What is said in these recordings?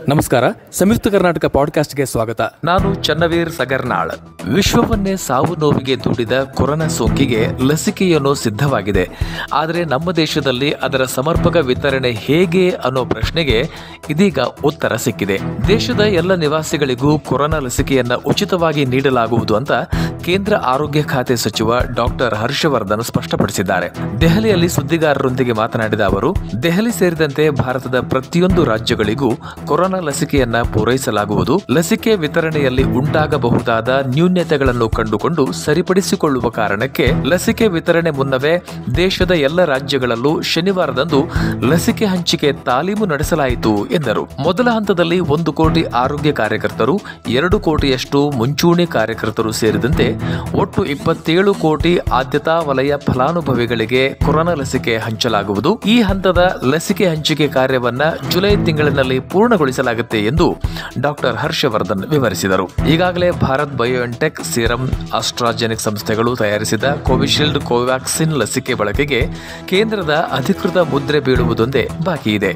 ನಮಸ್ಕಾರ ಸಂಯುಕ್ತ ಕರ್ನಾಟಕ ಪಾಡ್ಕಾಸ್ಟ್ಗೆ ಸ್ವಾಗತ ನಾನು ಚನ್ನವೀರ್ ಸಗರ್ನಾಳ್ ವಿಶ್ವವನ್ನೇ ಸಾವು ನೋವಿಗೆ ದೂಡಿದ ಕೊರೋನಾ ಸೋಂಕಿಗೆ ಲಸಿಕೆಯನ್ನು ಸಿದ್ಧವಾಗಿದೆ ಆದರೆ ನಮ್ಮ ದೇಶದಲ್ಲಿ ಅದರ ಸಮರ್ಪಕ ವಿತರಣೆ ಹೇಗೆ ಅನ್ನೋ ಪ್ರಶ್ನೆಗೆ ಇದೀಗ ಉತ್ತರ ಸಿಕ್ಕಿದೆ ದೇಶದ ಎಲ್ಲ ನಿವಾಸಿಗಳಿಗೂ ಕೊರೋನಾ ಲಸಿಕೆಯನ್ನ ಉಚಿತವಾಗಿ ನೀಡಲಾಗುವುದು ಅಂತ ಕೇಂದ್ರ ಆರೋಗ್ಯ ಖಾತೆ ಸಚಿವ ಡಾಕ್ಟರ್ ಹರ್ಷವರ್ಧನ್ ಸ್ಪಷ್ಟಪಡಿಸಿದ್ದಾರೆ ದೆಹಲಿಯಲ್ಲಿ ಸುದ್ದಿಗಾರರೊಂದಿಗೆ ಮಾತನಾಡಿದ ಅವರು ದೆಹಲಿ ಸೇರಿದಂತೆ ಭಾರತದ ಪ್ರತಿಯೊಂದು ರಾಜ್ಯಗಳಿಗೂ ಕೊರೋನಾ ಲಸಿಕೆಯನ್ನ ಪೂರೈಸಲಾಗುವುದು ಲಸಿಕೆ ವಿತರಣೆಯಲ್ಲಿ ಉಂಟಾಗಬಹುದಾದ ನ್ಯೂನ್ಯತೆಗಳನ್ನು ಕಂಡುಕೊಂಡು ಸರಿಪಡಿಸಿಕೊಳ್ಳುವ ಕಾರಣಕ್ಕೆ ಲಸಿಕೆ ವಿತರಣೆ ಮುನ್ನವೇ ದೇಶದ ಎಲ್ಲ ರಾಜ್ಯಗಳಲ್ಲೂ ಶನಿವಾರದಂದು ಲಸಿಕೆ ಹಂಚಿಕೆ ತಾಲೀಮು ನಡೆಸಲಾಯಿತು ಎಂದರು ಮೊದಲ ಹಂತದಲ್ಲಿ ಒಂದು ಕೋಟಿ ಆರೋಗ್ಯ ಕಾರ್ಯಕರ್ತರು ಎರಡು ಕೋಟಿಯಷ್ಟು ಮುಂಚೂಣಿ ಕಾರ್ಯಕರ್ತರು ಸೇರಿದಂತೆ ಒಟ್ಟು ಇಪ್ಪತ್ತೇಳು ಕೋಟಿ ಆದ್ಯತಾ ವಲಯ ಫಲಾನುಭವಿಗಳಿಗೆ ಕೊರೋನಾ ಲಸಿಕೆ ಹಂಚಲಾಗುವುದು ಈ ಹಂತದ ಲಸಿಕೆ ಹಂಚಿಕೆ ಕಾರ್ಯವನ್ನ ಜುಲೈ ತಿಂಗಳಿನಲ್ಲಿ ಪೂರ್ಣಗೊಳಿಸಲಾಗುತ್ತೆ ಎಂದು ಡಾಕ್ಟರ್ ಹರ್ಷವರ್ಧನ್ ವಿವರಿಸಿದರು ಈಗಾಗಲೇ ಭಾರತ್ ಬಯೋಎನ್ಟೆಕ್ ಸೀರಂ ಆಸ್ಟ್ರಾಜೆನಿಕ್ ಸಂಸ್ಥೆಗಳು ತಯಾರಿಸಿದ ಕೋವಿಶೀಲ್ಡ್ ಕೋವ್ಯಾಕ್ಸಿನ್ ಲಸಿಕೆ ಬಳಕೆಗೆ ಕೇಂದ್ರದ ಅಧಿಕೃತ ಮುದ್ರೆ ಬೀಳುವುದೊಂದೇ ಬಾಕಿ ಇದೆ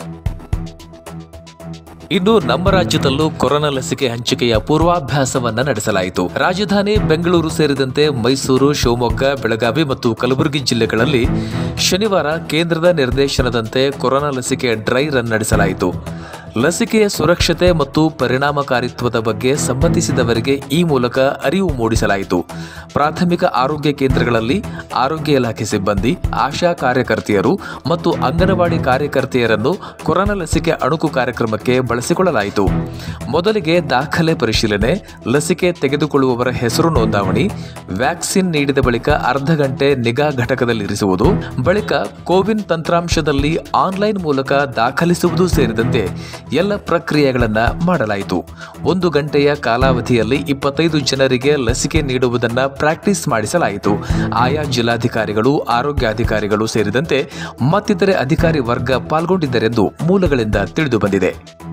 ಇನ್ನು ನಮ್ಮ ರಾಜ್ಯದಲ್ಲೂ ಕೊರೋನಾ ಲಸಿಕೆ ಹಂಚಿಕೆಯ ಪೂರ್ವಾಭ್ಯಾಸವನ್ನ ನಡೆಸಲಾಯಿತು ರಾಜಧಾನಿ ಬೆಂಗಳೂರು ಸೇರಿದಂತೆ ಮೈಸೂರು ಶಿವಮೊಗ್ಗ ಬೆಳಗಾವಿ ಮತ್ತು ಕಲಬುರಗಿ ಜಿಲ್ಲೆಗಳಲ್ಲಿ ಶನಿವಾರ ಕೇಂದ್ರದ ನಿರ್ದೇಶನದಂತೆ ಕೊರೋನಾ ಲಸಿಕೆ ಡ್ರೈ ರನ್ ನಡೆಸಲಾಯಿತು ಲಸಿಕೆಯ ಸುರಕ್ಷತೆ ಮತ್ತು ಪರಿಣಾಮಕಾರಿತ್ವದ ಬಗ್ಗೆ ಸಂಬಂಧಿಸಿದವರಿಗೆ ಈ ಮೂಲಕ ಅರಿವು ಮೂಡಿಸಲಾಯಿತು ಪ್ರಾಥಮಿಕ ಆರೋಗ್ಯ ಕೇಂದ್ರಗಳಲ್ಲಿ ಆರೋಗ್ಯ ಇಲಾಖೆ ಸಿಬ್ಬಂದಿ ಆಶಾ ಕಾರ್ಯಕರ್ತೆಯರು ಮತ್ತು ಅಂಗನವಾಡಿ ಕಾರ್ಯಕರ್ತೆಯರನ್ನು ಕೊರೋನಾ ಲಸಿಕೆ ಅಣುಕು ಕಾರ್ಯಕ್ರಮಕ್ಕೆ ಬಳಸಿಕೊಳ್ಳಲಾಯಿತು ಮೊದಲಿಗೆ ದಾಖಲೆ ಪರಿಶೀಲನೆ ಲಸಿಕೆ ತೆಗೆದುಕೊಳ್ಳುವವರ ಹೆಸರು ನೋಂದಾವಣಿ ವ್ಯಾಕ್ಸಿನ್ ನೀಡಿದ ಬಳಿಕ ಅರ್ಧ ಗಂಟೆ ನಿಗಾ ಘಟಕದಲ್ಲಿರಿಸುವುದು ಬಳಿಕ ಕೋವಿನ್ ತಂತ್ರಾಂಶದಲ್ಲಿ ಆನ್ಲೈನ್ ಮೂಲಕ ದಾಖಲಿಸುವುದು ಸೇರಿದಂತೆ ಎಲ್ಲ ಪ್ರಕ್ರಿಯೆಗಳನ್ನ ಮಾಡಲಾಯಿತು ಒಂದು ಗಂಟೆಯ ಕಾಲಾವಧಿಯಲ್ಲಿ ಇಪ್ಪತ್ತೈದು ಜನರಿಗೆ ಲಸಿಕೆ ನೀಡುವುದನ್ನ ಪ್ರಾಕ್ಟೀಸ್ ಮಾಡಿಸಲಾಯಿತು ಆಯಾ ಜಿಲ್ಲಾಧಿಕಾರಿಗಳು ಆರೋಗ್ಯಾಧಿಕಾರಿಗಳು ಸೇರಿದಂತೆ ಮತ್ತಿತರೆ ಅಧಿಕಾರಿ ವರ್ಗ ಪಾಲ್ಗೊಂಡಿದ್ದರೆಂದು ಮೂಲಗಳಿಂದ ತಿಳಿದು ಬಂದಿದೆ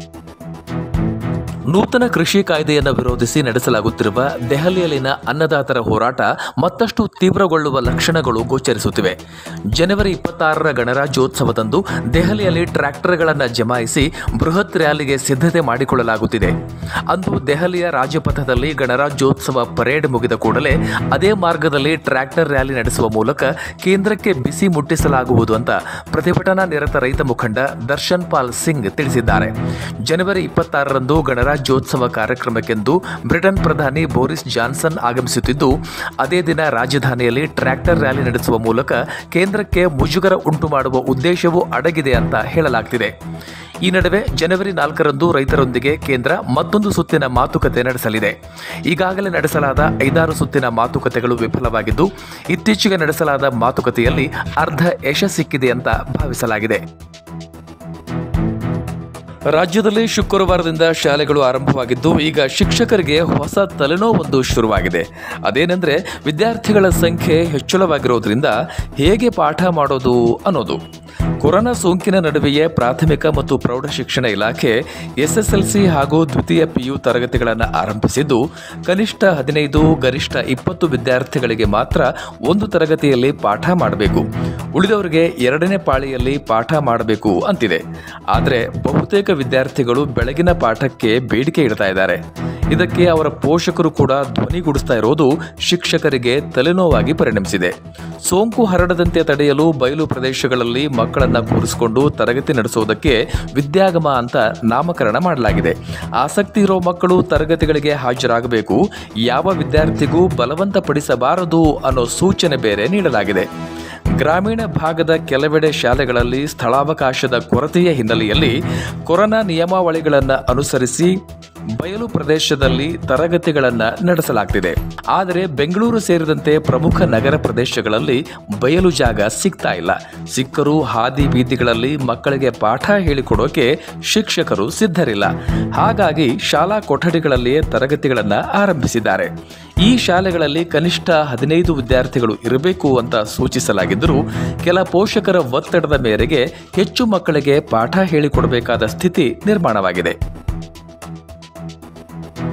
ನೂತನ ಕೃಷಿ ಕಾಯ್ದೆಯನ್ನು ವಿರೋಧಿಸಿ ನಡೆಸಲಾಗುತ್ತಿರುವ ದೆಹಲಿಯಲ್ಲಿನ ಅನ್ನದಾತರ ಹೋರಾಟ ಮತ್ತಷ್ಟು ತೀವ್ರಗೊಳ್ಳುವ ಲಕ್ಷಣಗಳು ಗೋಚರಿಸುತ್ತಿವೆ ಜನವರಿ ಇಪ್ಪತ್ತಾರರ ಗಣರಾಜ್ಯೋತ್ಸವದಂದು ದೆಹಲಿಯಲ್ಲಿ ಟ್ರ್ಯಾಕ್ಟರ್ಗಳನ್ನು ಜಮಾಯಿಸಿ ಬೃಹತ್ ರ್ಯಾಲಿಗೆ ಸಿದ್ಧತೆ ಮಾಡಿಕೊಳ್ಳಲಾಗುತ್ತಿದೆ ಅಂದು ದೆಹಲಿಯ ರಾಜಪಥದಲ್ಲಿ ಗಣರಾಜ್ಯೋತ್ಸವ ಪರೇಡ್ ಮುಗಿದ ಕೂಡಲೇ ಅದೇ ಮಾರ್ಗದಲ್ಲಿ ಟ್ರ್ಯಾಕ್ಟರ್ ರ್ಯಾಲಿ ನಡೆಸುವ ಮೂಲಕ ಕೇಂದ್ರಕ್ಕೆ ಬಿಸಿ ಮುಟ್ಟಿಸಲಾಗುವುದು ಅಂತ ಪ್ರತಿಭಟನಾ ನಿರತ ರೈತ ಮುಖಂಡ ದರ್ಶನ್ ಪಾಲ್ ಸಿಂಗ್ ತಿಳಿಸಿದ್ದಾರೆ ಜನವರಿ ಇಪ್ಪತ್ತಾರರಂದು ಗಣರಾಜ್ಯೋತ್ಸವ ಕಾರ್ಯಕ್ರಮಕ್ಕೆಂದು ಬ್ರಿಟನ್ ಪ್ರಧಾನಿ ಬೋರಿಸ್ ಜಾನ್ಸನ್ ಆಗಮಿಸುತ್ತಿದ್ದು ಅದೇ ದಿನ ರಾಜಧಾನಿಯಲ್ಲಿ ಟ್ರ್ಯಾಕ್ಟರ್ ರ್ಯಾಲಿ ನಡೆಸುವ ಮೂಲಕ ಕೇಂದ್ರಕ್ಕೆ ಮುಜುಗರ ಉಂಟು ಮಾಡುವ ಉದ್ದೇಶವೂ ಅಡಗಿದೆ ಅಂತ ಹೇಳಲಾಗ್ತಿದೆ ಈ ನಡುವೆ ಜನವರಿ ನಾಲ್ಕರಂದು ರೈತರೊಂದಿಗೆ ಕೇಂದ್ರ ಮತ್ತೊಂದು ಸುತ್ತಿನ ಮಾತುಕತೆ ನಡೆಸಲಿದೆ ಈಗಾಗಲೇ ನಡೆಸಲಾದ ಐದಾರು ಸುತ್ತಿನ ಮಾತುಕತೆಗಳು ವಿಫಲವಾಗಿದ್ದು ಇತ್ತೀಚೆಗೆ ನಡೆಸಲಾದ ಮಾತುಕತೆಯಲ್ಲಿ ಅರ್ಧ ಯಶ ಸಿಕ್ಕಿದೆ ಅಂತ ಭಾವಿಸಲಾಗಿದೆ ರಾಜ್ಯದಲ್ಲಿ ಶುಕ್ರವಾರದಿಂದ ಶಾಲೆಗಳು ಆರಂಭವಾಗಿದ್ದು ಈಗ ಶಿಕ್ಷಕರಿಗೆ ಹೊಸ ತಲೆನೋವೊಂದು ಶುರುವಾಗಿದೆ ಅದೇನೆಂದ್ರೆ ವಿದ್ಯಾರ್ಥಿಗಳ ಸಂಖ್ಯೆ ಹೆಚ್ಚಳವಾಗಿರೋದ್ರಿಂದ ಹೇಗೆ ಪಾಠ ಮಾಡೋದು ಅನ್ನೋದು ಕೊರೋನಾ ಸೋಂಕಿನ ನಡುವೆಯೇ ಪ್ರಾಥಮಿಕ ಮತ್ತು ಪ್ರೌಢಶಿಕ್ಷಣ ಇಲಾಖೆ ಎಸ್ಎಸ್ಎಲ್ಸಿ ಹಾಗೂ ದ್ವಿತೀಯ ಪಿಯು ತರಗತಿಗಳನ್ನು ಆರಂಭಿಸಿದ್ದು ಕನಿಷ್ಠ ಹದಿನೈದು ಗರಿಷ್ಠ ಇಪ್ಪತ್ತು ವಿದ್ಯಾರ್ಥಿಗಳಿಗೆ ಮಾತ್ರ ಒಂದು ತರಗತಿಯಲ್ಲಿ ಪಾಠ ಮಾಡಬೇಕು ಉಳಿದವರಿಗೆ ಎರಡನೇ ಪಾಳಿಯಲ್ಲಿ ಪಾಠ ಮಾಡಬೇಕು ಅಂತಿದೆ ಆದರೆ ಬಹುತೇಕ ವಿದ್ಯಾರ್ಥಿಗಳು ಬೆಳಗಿನ ಪಾಠಕ್ಕೆ ಬೇಡಿಕೆ ಇಡ್ತಾ ಇದ್ದಾರೆ ಇದಕ್ಕೆ ಅವರ ಪೋಷಕರು ಕೂಡ ಧ್ವನಿಗೂಡಿಸ್ತಾ ಇರೋದು ಶಿಕ್ಷಕರಿಗೆ ತಲೆನೋವಾಗಿ ಪರಿಣಮಿಸಿದೆ ಸೋಂಕು ಹರಡದಂತೆ ತಡೆಯಲು ಬಯಲು ಪ್ರದೇಶಗಳಲ್ಲಿ ಮಕ್ಕಳನ್ನ ಕೂರಿಸಿಕೊಂಡು ತರಗತಿ ನಡೆಸುವುದಕ್ಕೆ ವಿದ್ಯಾಗಮ ಅಂತ ನಾಮಕರಣ ಮಾಡಲಾಗಿದೆ ಆಸಕ್ತಿ ಇರೋ ಮಕ್ಕಳು ತರಗತಿಗಳಿಗೆ ಹಾಜರಾಗಬೇಕು ಯಾವ ವಿದ್ಯಾರ್ಥಿಗೂ ಬಲವಂತಪಡಿಸಬಾರದು ಅನ್ನೋ ಸೂಚನೆ ಬೇರೆ ನೀಡಲಾಗಿದೆ ಗ್ರಾಮೀಣ ಭಾಗದ ಕೆಲವೆಡೆ ಶಾಲೆಗಳಲ್ಲಿ ಸ್ಥಳಾವಕಾಶದ ಕೊರತೆಯ ಹಿನ್ನೆಲೆಯಲ್ಲಿ ಕೊರೋನಾ ನಿಯಮಾವಳಿಗಳನ್ನು ಅನುಸರಿಸಿ ಬಯಲು ಪ್ರದೇಶದಲ್ಲಿ ತರಗತಿಗಳನ್ನು ನಡೆಸಲಾಗ್ತಿದೆ ಆದರೆ ಬೆಂಗಳೂರು ಸೇರಿದಂತೆ ಪ್ರಮುಖ ನಗರ ಪ್ರದೇಶಗಳಲ್ಲಿ ಬಯಲು ಜಾಗ ಸಿಗ್ತಾ ಇಲ್ಲ ಸಿಕ್ಕರೂ ಹಾದಿ ಬೀದಿಗಳಲ್ಲಿ ಮಕ್ಕಳಿಗೆ ಪಾಠ ಹೇಳಿಕೊಡೋಕೆ ಶಿಕ್ಷಕರು ಸಿದ್ಧರಿಲ್ಲ ಹಾಗಾಗಿ ಶಾಲಾ ಕೊಠಡಿಗಳಲ್ಲಿಯೇ ತರಗತಿಗಳನ್ನು ಆರಂಭಿಸಿದ್ದಾರೆ ಈ ಶಾಲೆಗಳಲ್ಲಿ ಕನಿಷ್ಠ ಹದಿನೈದು ವಿದ್ಯಾರ್ಥಿಗಳು ಇರಬೇಕು ಅಂತ ಸೂಚಿಸಲಾಗಿದ್ದರೂ ಕೆಲ ಪೋಷಕರ ಒತ್ತಡದ ಮೇರೆಗೆ ಹೆಚ್ಚು ಮಕ್ಕಳಿಗೆ ಪಾಠ ಹೇಳಿಕೊಡಬೇಕಾದ ಸ್ಥಿತಿ ನಿರ್ಮಾಣವಾಗಿದೆ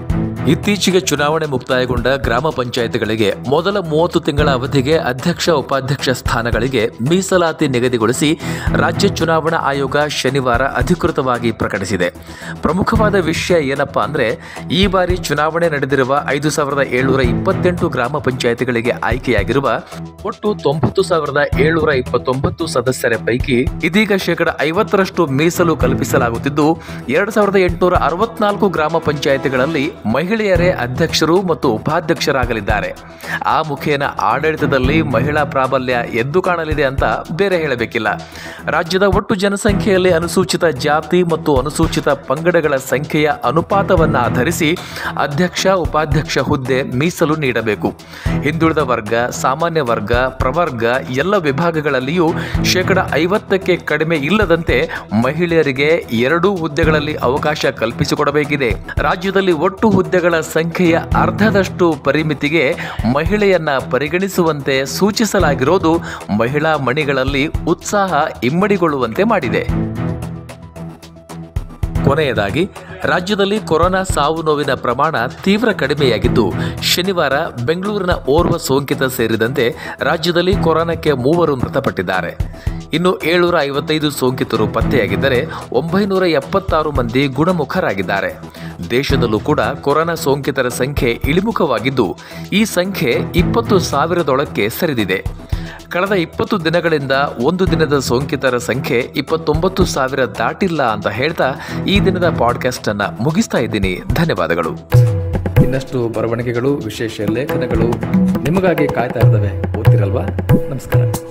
ಇತ್ತೀಚೆಗೆ ಚುನಾವಣೆ ಮುಕ್ತಾಯಗೊಂಡ ಗ್ರಾಮ ಪಂಚಾಯತ್ಗಳಿಗೆ ಮೊದಲ ಮೂವತ್ತು ತಿಂಗಳ ಅವಧಿಗೆ ಅಧ್ಯಕ್ಷ ಉಪಾಧ್ಯಕ್ಷ ಸ್ಥಾನಗಳಿಗೆ ಮೀಸಲಾತಿ ನಿಗದಿಗೊಳಿಸಿ ರಾಜ್ಯ ಚುನಾವಣಾ ಆಯೋಗ ಶನಿವಾರ ಅಧಿಕೃತವಾಗಿ ಪ್ರಕಟಿಸಿದೆ ಪ್ರಮುಖವಾದ ವಿಷಯ ಏನಪ್ಪಾ ಅಂದ್ರೆ ಈ ಬಾರಿ ಚುನಾವಣೆ ನಡೆದಿರುವ ಐದು ಸಾವಿರದ ಏಳ್ನೂರ ಇಪ್ಪತ್ತೆಂಟು ಗ್ರಾಮ ಪಂಚಾಯತ್ಗಳಿಗೆ ಆಯ್ಕೆಯಾಗಿರುವ ಒಟ್ಟು ತೊಂಬತ್ತು ಸಾವಿರದ ಏಳ್ನೂರ ಇಪ್ಪತ್ತೊಂಬತ್ತು ಸದಸ್ಯರ ಪೈಕಿ ಇದೀಗ ಶೇಕಡ ಐವತ್ತರಷ್ಟು ಮೀಸಲು ಕಲ್ಪಿಸಲಾಗುತ್ತಿದ್ದು ಎರಡು ಸಾವಿರದ ಎಂಟುನೂರ ಅರವತ್ನಾಲ್ಕು ಗ್ರಾಮ ಪಂಚಾಯತ್ಗಳಲ್ಲಿ ಮಹಿಳೆಯರೇ ಅಧ್ಯಕ್ಷರು ಮತ್ತು ಉಪಾಧ್ಯಕ್ಷರಾಗಲಿದ್ದಾರೆ ಆ ಮುಖೇನ ಆಡಳಿತದಲ್ಲಿ ಮಹಿಳಾ ಪ್ರಾಬಲ್ಯ ಎದ್ದು ಕಾಣಲಿದೆ ಅಂತ ಬೇರೆ ಹೇಳಬೇಕಿಲ್ಲ ರಾಜ್ಯದ ಒಟ್ಟು ಜನಸಂಖ್ಯೆಯಲ್ಲಿ ಅನುಸೂಚಿತ ಜಾತಿ ಮತ್ತು ಅನುಸೂಚಿತ ಪಂಗಡಗಳ ಸಂಖ್ಯೆಯ ಅನುಪಾತವನ್ನು ಆಧರಿಸಿ ಅಧ್ಯಕ್ಷ ಉಪಾಧ್ಯಕ್ಷ ಹುದ್ದೆ ಮೀಸಲು ನೀಡಬೇಕು ಹಿಂದುಳಿದ ವರ್ಗ ಸಾಮಾನ್ಯ ವರ್ಗ ಪ್ರವರ್ಗ ಎಲ್ಲ ವಿಭಾಗಗಳಲ್ಲಿಯೂ ಶೇಕಡ ಐವತ್ತಕ್ಕೆ ಕಡಿಮೆ ಇಲ್ಲದಂತೆ ಮಹಿಳೆಯರಿಗೆ ಎರಡೂ ಹುದ್ದೆಗಳಲ್ಲಿ ಅವಕಾಶ ಕಲ್ಪಿಸಿಕೊಡಬೇಕಿದೆ ರಾಜ್ಯದಲ್ಲಿ ಒಟ್ಟು ಹುದ್ದೆಗಳ ಸಂಖ್ಯೆಯ ಅರ್ಧದಷ್ಟು ಪರಿಮಿತಿಗೆ ಮಹಿಳೆಯನ್ನ ಪರಿಗಣಿಸುವಂತೆ ಸೂಚಿಸಲಾಗಿರೋದು ಮಹಿಳಾ ಮಣಿಗಳಲ್ಲಿ ಉತ್ಸಾಹ ಇಮ್ಮಡಿಗೊಳ್ಳುವಂತೆ ಮಾಡಿದೆ ಕೊನೆಯದಾಗಿ ರಾಜ್ಯದಲ್ಲಿ ಕೊರೋನಾ ಸಾವು ನೋವಿನ ಪ್ರಮಾಣ ತೀವ್ರ ಕಡಿಮೆಯಾಗಿದ್ದು ಶನಿವಾರ ಬೆಂಗಳೂರಿನ ಓರ್ವ ಸೋಂಕಿತ ಸೇರಿದಂತೆ ರಾಜ್ಯದಲ್ಲಿ ಕೊರೋನಾಕ್ಕೆ ಮೂವರು ಮೃತಪಟ್ಟಿದ್ದಾರೆ ಇನ್ನು ಏಳ್ನೂರ ಐವತ್ತೈದು ಸೋಂಕಿತರು ಪತ್ತೆಯಾಗಿದ್ದರೆ ಒಂಬೈನೂರ ಎಪ್ಪತ್ತಾರು ಮಂದಿ ಗುಣಮುಖರಾಗಿದ್ದಾರೆ ದೇಶದಲ್ಲೂ ಕೂಡ ಕೊರೋನಾ ಸೋಂಕಿತರ ಸಂಖ್ಯೆ ಇಳಿಮುಖವಾಗಿದ್ದು ಈ ಸಂಖ್ಯೆ ಇಪ್ಪತ್ತು ಸಾವಿರದೊಳಕ್ಕೆ ಸರಿದಿದೆ ಕಳೆದ ಇಪ್ಪತ್ತು ದಿನಗಳಿಂದ ಒಂದು ದಿನದ ಸೋಂಕಿತರ ಸಂಖ್ಯೆ ಇಪ್ಪತ್ತೊಂಬತ್ತು ಸಾವಿರ ದಾಟಿಲ್ಲ ಅಂತ ಹೇಳ್ತಾ ಈ ದಿನದ ಪಾಡ್ಕಾಸ್ಟ್ ಅನ್ನ ಮುಗಿಸ್ತಾ ಇದ್ದೀನಿ ಧನ್ಯವಾದಗಳು ಇನ್ನಷ್ಟು ಬರವಣಿಗೆಗಳು ವಿಶೇಷ ಲೇಖನಗಳು ನಿಮಗಾಗಿ ಕಾಯ್ತಾ ಇರ್ತವೆ ಓದ್ತಿರಲ್ವಾ ನಮಸ್ಕಾರ